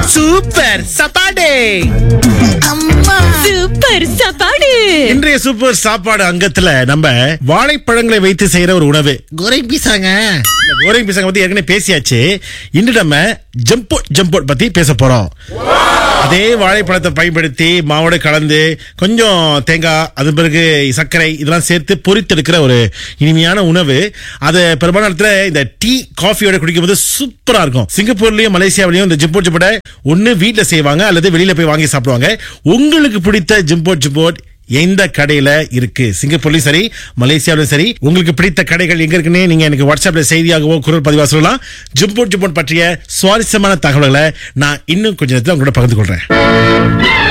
super சாப்பாடு super சாப்பாடு இன்றைய சூப்பர் சாப்பாடு அங்கத்துல நம்ம வாழைப்பழங்களை வைத்து செய்யற ஒரு உணவு குரை பீஸாங்க இந்த கோரிங் பிசங்க பத்தி ஏற்கனவே பேசியாச்சு இன்று நம்ம ஜம்போட் ஜம்போட் பத்தி பேச போறோம் அதே வாழைப்பழத்தை பயன்படுத்தி மாவோட கலந்து கொஞ்சம் தேங்காய் அது பிறகு சர்க்கரை இதெல்லாம் சேர்த்து பொரித்தெடுக்கிற ஒரு இனிமையான உணவு அது பெரும்பாலான இடத்துல இந்த டீ காஃபியோட குடிக்கும்போது சூப்பரா இருக்கும் சிங்கப்பூர்லயும் மலேசியாவிலயும் இந்த ஜிம்போட் ஜிம்போட்டை ஒண்ணு வீட்ல செய்வாங்க அல்லது வெளியில போய் வாங்கி சாப்பிடுவாங்க உங்களுக்கு பிடித்த ஜிம்போட் ஜிம்போட் எந்த கடையில இருக்கு சிங்கப்பூர்லயும் சரி மலேசியாவிலும் சரி உங்களுக்கு பிடித்த கடைகள் எங்க இருக்குன்னு நீங்க எனக்கு வாட்ஸ்அப்ல செய்தியாகவோ குரல் பதிவா சொல்லலாம் ஜிம்போட் ஜிம்போட் பற்றிய சுவாரஸ்யமான தகவல்களை நான் இன்னும் கொஞ்ச நேரத்தில் உங்களோட பகிர்ந்து கொள்றேன்